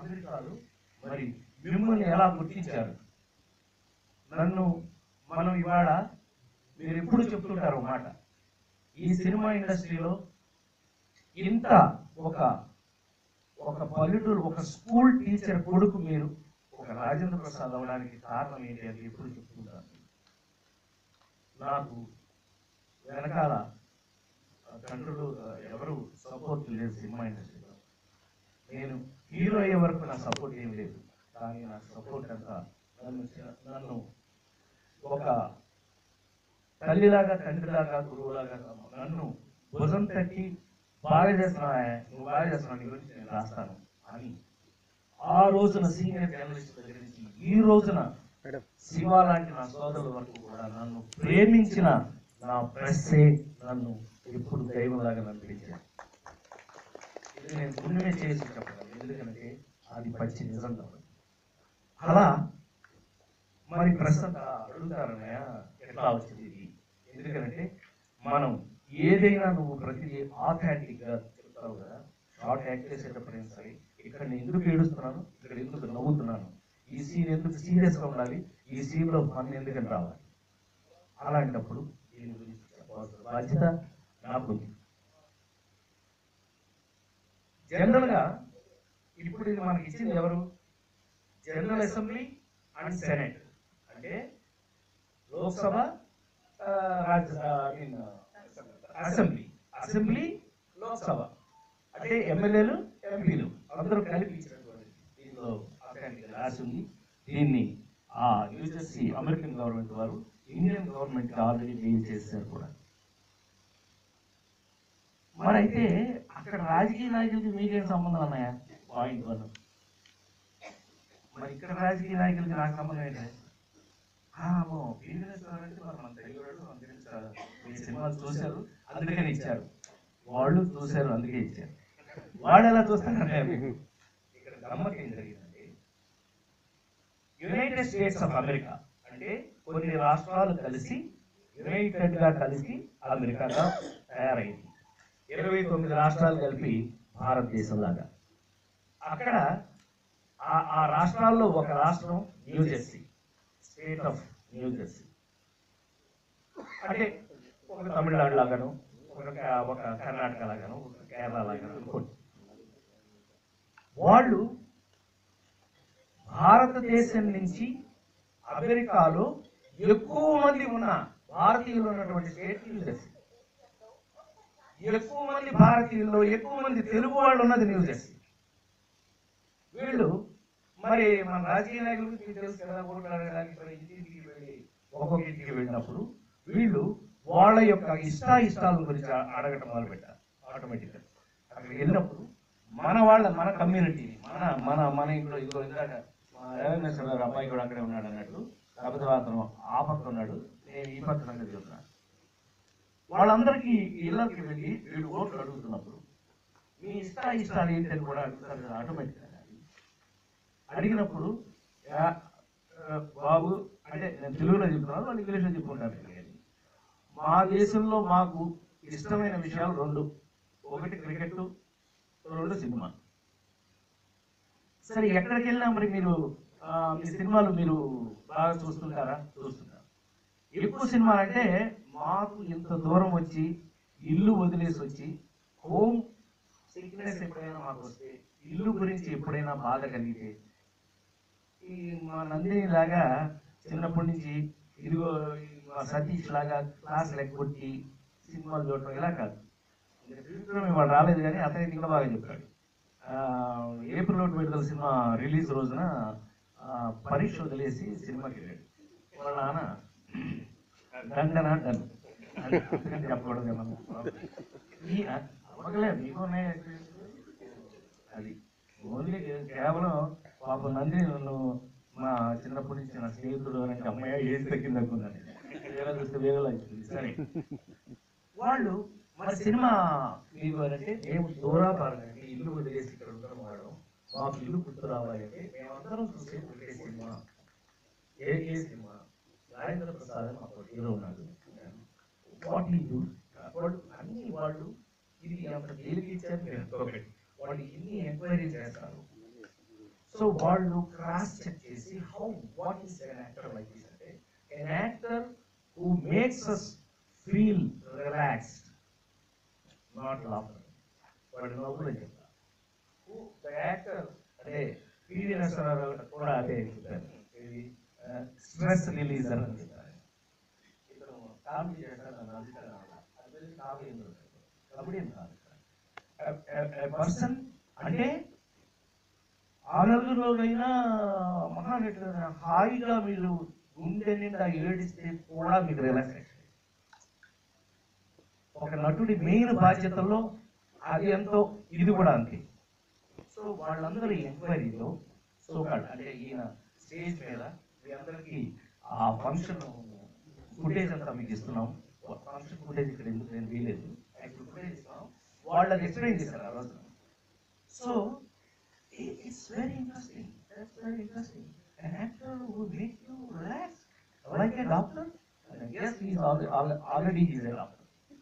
అమెరికాలో మరి మిమ్మల్ని ఎలా గుర్తించారు నన్ను మనం ఇవాళ మీరు ఎప్పుడు చెప్తుంటారు ఒక మాట ఈ సినిమా ఇండస్ట్రీలో ఇంత ఒక ఒక పల్లెటూరు ఒక స్కూల్ టీచర్ కొడుకు మీరు ఒక రాజేంద్ర ప్రసాద్ అవడానికి కారణం ఏంటి అని ఎప్పుడు చెప్తుంటారు నాకు వెనకాల తండ్రులు ఎవరు సపోర్ట్ లేదు సినిమా ఇండస్ట్రీలో నేను హీరో అయ్యే వరకు నా సపోర్ట్ ఏం లేదు కానీ నా సపోర్ట్ అంతా నన్ను చ- నన్ను ఒక తల్లిలాగా తండ్రిలాగా గురువులాగా నన్ను భుజం తట్టి బాగా చేస్తున్నా నువ్వు బాగా చేస్తున్నావు నీ గురించి నేను రాస్తాను అని ఆ రోజున సీనియర్ జర్నలిస్ట్ దగ్గర నుంచి ఈ రోజున శివ లాంటి నా సోదరుల వరకు కూడా నన్ను ప్రేమించిన నా ప్రెస్సే నన్ను ఎప్పుడు దైవంలాగా నన్ను పిలిచాను ఇది నేను పుణ్యమే చేసి చెప్పగలను ఎందుకంటే అది పచ్చి నిజం కాబట్టి అలా మరి ప్రస్తుతం అడుగుతారన్నయ్య ఎట్లా వచ్చింది ఇది ఎందుకంటే మనం ఏదైనా నువ్వు ప్రతిదీ ఆథెంటిక్ గా చెప్తావు కదా షార్ట్ యాక్ట్ చేసేటప్పుడు ఏం సరే ఇక్కడ నేను ఎందుకు ఏడుస్తున్నాను ఇక్కడ ఎందుకు నవ్వుతున్నాను ఈ సీన్ ఎందుకు సీరియస్ గా ఉండాలి ఈ సీన్ లో ఫన్ ఎందుకని రావాలి అలాంటప్పుడు దీని గురించి చెప్పాల్సిన బాధ్యత నాకు ఉంది జనరల్ గా ఇప్పుడు ఇది మనకి ఇచ్చింది ఎవరు జనరల్ అసెంబ్లీ అండ్ సెనెట్ అంటే లోక్సభ ఆ, Rajya I mean assembly assembly Lok Sabha అంటే ఎమ్మెల్యేలు ఎంపీలు అందరూ కలిపి ఇచ్చినటువంటి దీనిలో అకాడమిక్ రాసి ఉంది దీన్ని ఆ యూజెస్సి అమెరికన్ గవర్నమెంట్ వారు ఇండియన్ గవర్నమెంట్ కి ఆల్రెడీ మెయిల్ చేశారు కూడా మరైతే అక్కడ రాజకీయ నాయకులకి మీకేం సంబంధం అన్నాయా పాయింట్ వన్ మరి ఇక్కడ రాజకీయ నాయకులకి నాకు సంబంధం ఏంటి ఆమో బిజినెస్ అంటే మరి మన తెలుగువాడు అందుకని చా- ఈ సినిమాలు చూశారు అందుకని ఇచ్చారు వాళ్ళు చూశారు అందుకే ఇచ్చారు వాళ్ళు ఎలా చూస్తారంటే ఇక్కడ గమ్మత్ ఏం జరిగిందంటే యునైటెడ్ స్టేట్స్ ఆఫ్ అమెరికా అంటే కొన్ని రాష్ట్రాలు కలిసి యునైటెడ్ గా కలిసి అమెరికాగా తయారైంది ఇరవై తొమ్మిది రాష్ట్రాలు కలిపి భారతదేశం లాగా అక్కడ ఆ ఆ రాష్ట్రాల్లో ఒక రాష్ట్రం న్యూజెర్సీ స్టేట్ ఆఫ్ న్యూజెర్సీ అంటే ఒక తమిళనాడు లాగాను ఒక క- ఒక కర్ణాటక లాగాను ఒక కేరళ లాగాను అనుకోండి వాళ్ళు భారతదేశం నుంచి అమెరికాలో ఎక్కువ మంది ఉన్న భారతీయులు ఉన్నటువంటి స్టేట్ న్యూజెర్సీ ఎక్కువ మంది భారతీయుల్లో ఎక్కువ మంది తెలుగు వాళ్ళు ఉన్నది న్యూజెర్సీ వీళ్ళు మరి మన రాజకీయ నాయకులకు మీకు తెలుసు కదా ఓట్లు అడగడానికి మరి ఇంటింటికి వెళ్ళి ఒక్కొక్క ఇంటికి వెళ్ళినప్పుడు వీళ్ళు వాళ్ళ యొక్క ఇష్ట ఇష్టాల గురించి అ- అడగటం మొదలు పెట్టారు ఆటోమేటిక్గా అక్కడికి వెళ్ళినప్పుడు మన వాళ్ళ మన కమ్యూనిటీ మన మన మన ఇంట్లో ఇంకో ఇందాక మా రేవంత్ గారు అబ్బాయి కూడా అక్కడే ఉన్నాడు అన్నట్టు కాకపోతే అతను ఆ పక్క ఉన్నాడు నేను ఈ పక్క సంగతి చెప్తున్నాను వాళ్ళందరికీ ఇళ్ళకి వెళ్ళి వీళ్ళు ఓట్లు అడుగుతున్నప్పుడు మీ ఇష్ట ఇష్టాలు ఏంటని కూడా అడుగుతారు కదా ఆటోమేటిక్గా అడిగినప్పుడు "యా, ఆ, బాబు అంటే నేను తెలుగులో చెప్తున్నాను వాళ్ళు ఇంగ్లీష్లో చెప్పుకుంటారు మా దేశంలో మాకు ఇష్టమైన విషయాలు రెండు ఒకటి క్రికెట్ రెండు సినిమా సరే ఎక్కడికి వెళ్ళినా మరి మీరు ఆ, మీ సినిమాలు మీరు బాగా చూస్తుంటారా చూస్తుంటారు ఎక్కువ సినిమాలు అంటే మాకు ఇంత దూరం వచ్చి ఇల్లు వదిలేసి వచ్చి హోమ్ సిక్నెస్ ఎప్పుడైనా మాకు వస్తే ఇల్లు గురించి ఎప్పుడైనా బాధ కలిగితే ఈ మా నందిని లాగా చిన్నప్పటి నుంచి ఇదిగో ఈ మా సతీష్ లాగా క్లాస్ లెక్కొట్టి సినిమాలు చూడటం ఇలా కాదు ఫ్యూచర్ ఇవాళ రాలేదు కానీ అతనికి ఇంకా బాగా చెప్పాడు ఆ, ఏప్రిల్ ఒకటి విడుదల సినిమా రిలీజ్ రోజున ఆ, పరీక్ష వదిలేసి సినిమాకి వెళ్ళాడు వాళ్ళ నాన్న దండన డన్ అని అంతకంటే చెప్పకూడదు కదా మనం. ఈ అవ్వగలే మీకు ఉన్నాయి అది ఓన్లీ కేవలం పాపం నందిని నన్ను మా చిన్నప్పటి నుంచి నా స్నేహితుడు అని అంటే అమ్మాయి ఏది తగ్గింది అనుకున్నాను వేరే చూస్తే వేరేలా ఇచ్చింది సరే వాళ్ళు మరి సినిమా మీకు అంటే మేము దూరాపారంగా ఇల్లు వదిలేసి ఇక్కడ ఉండడం వాడు మాకు ఇల్లు గుర్తు రావాలి అంటే మేమందరం చూసే ఒకటే సినిమా ఏ ఏ సినిమా రాజేంద్ర ప్రసాద్ అని మాకు హీరో ఉన్నాడు వాట్ ఈ డూ వాళ్ళు అన్ని వాళ్ళు ఇది అంత తేలిక ఇచ్చారు మీరు అనుకోకండి వాళ్ళు ఎన్ని ఎంక్వైరీ చేస్తారు సో వాళ్ళు క్రాస్ చెక్ చేసి how what is an actor like this అంటే an actor who makes us feel relaxed not laughter వాడు నవ్వులు అని చెప్తా ద యాక్టర్ అంటే పివి నరసింహారావు గారు కూడా అదే చెప్పారు స్ట్రెస్ రిలీజ్ అని చెప్పారు ఇతను కామెడీ చేస్తాడు నన్ను అడుగుతాడు అది కామెడీ కబడ్డీ కాదు పర్సన్ అంటే ఆ నలుగురిలోనైనా మహానటుడు హాయిగా మీరు గుండె నిండా ఏడిస్తే కూడా మీకు రిలాక్సేషన్ ఒక నటుడి మెయిన్ బాధ్యతల్లో అది ఎంతో ఇది కూడా అంతే సో వాళ్ళందరూ ఎంక్వైరీలో సో అంటే ఈయన స్టేజ్ మీద మీ అందరికీ ఆ ఫంక్షన్ ఫుటేజ్ అంతా మీకు ఇస్తున్నాం ఫంక్షన్ ఫుటేజ్ ఇక్కడ ఎందుకు నేను వీలేదు యాక్చువల్ ఫుటేజ్ ఇస్తున్నాం వాళ్ళు అది ఎక్స్ప్లెయిన్ చేశారు ఆ రోజు so it's very interesting that's very interesting an actor who make you relax like a doctor and yes he is al- al- already he is a doctor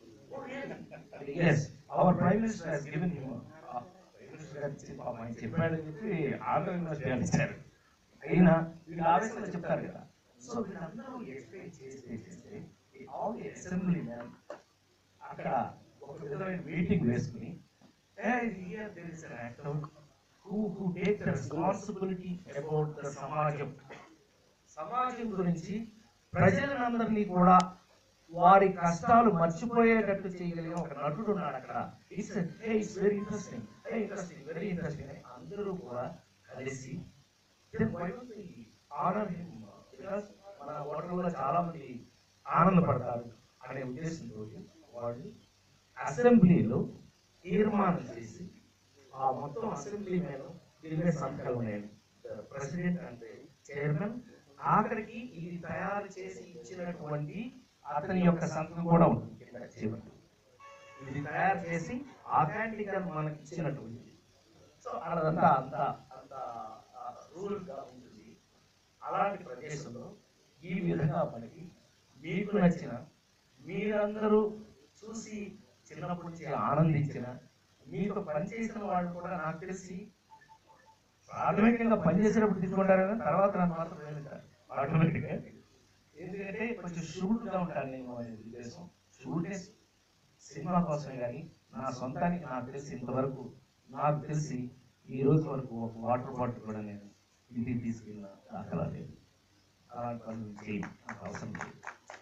yes our prime minister has given him uh, prime minister గారు చెప్పి పాపం ఆయన చెప్పాడని చెప్పి Andhra university అని ఇచ్చారు అయినా వీళ్ళు ఆవేశంలో చెప్తారు కదా సో వీళ్ళందరూ ఎక్స్ప్లెయిన్ చేస్తే చేస్తే ఆల్ ది అసెంబ్లీ మ్యాన్ అక్కడ ఒక విధమైన మీటింగ్ వేసుకుని here there is an actor who who take the responsibility about the సమాజం సమాజం గురించి ప్రజలందరినీ కూడా వారి కష్టాలు మర్చిపోయేటట్టు చేయగలిగిన ఒక నటుడు ఉన్నాడు అక్కడ it's it's very interesting interesting very interesting అని అందరూ కూడా కలిసి then why don't we honor him? Because మన ఓటర్లో చాలా మంది ఆనందపడతారు అనే ఉద్దేశంతో వాళ్ళు అసెంబ్లీలో తీర్మానం చేసి ఆ మొత్తం అసెంబ్లీ మీద దీని సంతకాలు ఉన్నాయి ప్రెసిడెంట్ అండ్ చైర్మన్ ఆఖరికి ఇది తయారు చేసి ఇచ్చినటువంటి అతని యొక్క సంతకం కూడా ఉంటుంది కింద చివరి. ఇది తయారు చేసి ఆథెంటిక్ గా మనకి ఇచ్చినటువంటి సో అదంతా అంత అంత రూల్ గా ఉంటుంది అలాంటి ప్రదేశంలో ఈ విధంగా మనకి మీకు నచ్చిన మీరందరూ చూసి చిన్నప్పటి నుంచి ఆనందించిన మీతో పనిచేసిన వాళ్ళు కూడా నాకు తెలిసి ప్రాథమికంగా పనిచేసేటప్పుడు తీసుకుంటారు కానీ తర్వాత నన్ను మాత్రం వేలుంటారు ఆటోమేటిక్గా ఎందుకంటే కొంచెం షూట్ గా ఉంటాను నేను అనే ఉద్దేశం షూట్ సినిమా కోసమే కానీ నా సొంతానికి నాకు తెలిసి ఇంతవరకు నాకు తెలిసి ఈ రోజు వరకు ఒక వాటర్ బాటిల్ కూడా నేను ఇంటికి తీసుకెళ్ళిన దాఖలా లేదు అలాంటి పనులు చేయను నాకు అవసరం లేదు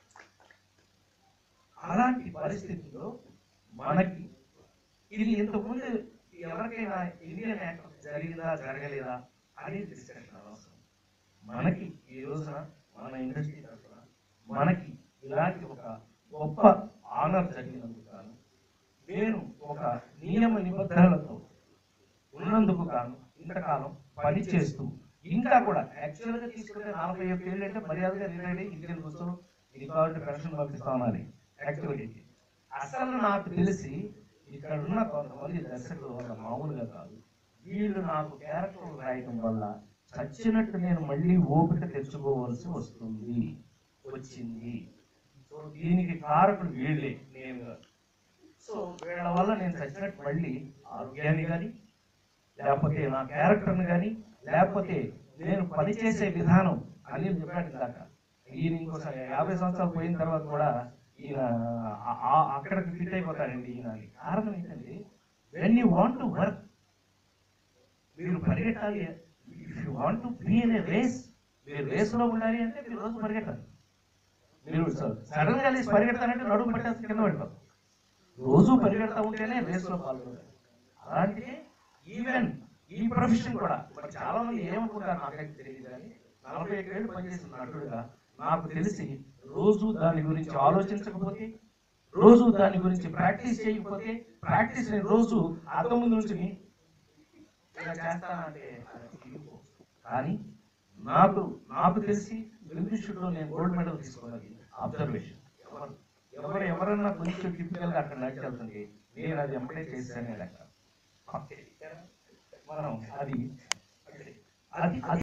అలాంటి పరిస్థితుల్లో మనకి ఇది ఇంతకుముందు ఎవరికైనా ఇండియన్ యాక్టర్ జరిగిందా జరగలేదా అనేది డిస్కషన్ అవసరం మనకి ఈ రోజున మన ఇండస్ట్రీ తరఫున మనకి ఇలాంటి ఒక గొప్ప ఆనర్ జరిగినందుకు గాను నేను ఒక నియమ నిబంధనలతో ఉన్నందుకు గాను ఇంతకాలం పని చేస్తూ ఇంకా కూడా యాక్చువల్ గా తీసుకుంటే నలభై ఒక్క ఏళ్ళు అంటే మర్యాదగా రిటైర్ అయ్యి ఇంటికి కూర్చొని ఇది కాబట్టి పెన్షన్ పంపిస్తా ఉండాలి యాక్చువల్లీ అసలు నాకు తెలిసి ఇక్కడ ఉన్న కొంతమంది దర్శకులు వాళ్ళ మామూలుగా కాదు వీళ్ళు నాకు క్యారెక్టర్ రాయడం వల్ల చచ్చినట్టు నేను మళ్ళీ ఓపిక తెచ్చుకోవాల్సి వస్తుంది వచ్చింది సో దీనికి కారకుడు వీళ్ళే నేను కాదు. సో వీళ్ళ వల్ల నేను చచ్చినట్టు మళ్ళీ ఆరోగ్యాన్ని కానీ లేకపోతే నా క్యారెక్టర్ని కానీ లేకపోతే నేను పనిచేసే విధానం అని చెప్పాడు ఇందాక ఈయన ఇంకోసారి యాభై సంవత్సరాలు పోయిన తర్వాత కూడా ఈయన ఆ- ఆ- అక్కడికి ఫిట్ అయిపోతాడండి ఈయన అని. కారణం ఏంటంటే when you want to work మీరు పరిగెట్టాలి if you want to be in a race మీరు రేసులో ఉండాలి అంటే మీరు రోజు పరిగెట్టాలి మీరు సడన్ గా లేచి పరిగెడతానంటే నడుము పట్టేస్తే కింద పడిపోతారు రోజు పరిగెడతా ఉంటేనే రేసులో పాల్గొంటారు అలాంటిదే ఈవెన్ ఈ ప్రొఫెషన్ కూడా మరి చాలా మంది ఏమనుకుంటారు నాకైతే తెలియదు కానీ నలభై ఐదు ఏళ్ళు పనిచేసిన నటుడుగా నాకు తెలిసి రోజు దాని గురించి ఆలోచించకపోతే రోజు దాని గురించి ప్రాక్టీస్ చేయకపోతే ప్రాక్టీస్ నేను రోజు అర్థం ముందు నుంచి ఇలా చేస్తానంటే అది తెలియదు. కానీ నాకు నాకు తెలిసి లో నేను గోల్డ్ మెడల్ తీసుకున్నది అబ్జర్వేషన్ ఎవరు ఎవరు ఎవరన్నా కొంచెం టిపికల్ గా అక్కడ నడిచి వెళ్తుంది నేను అది ఎంపడే చేశానే లెక్క మనం అది అది అది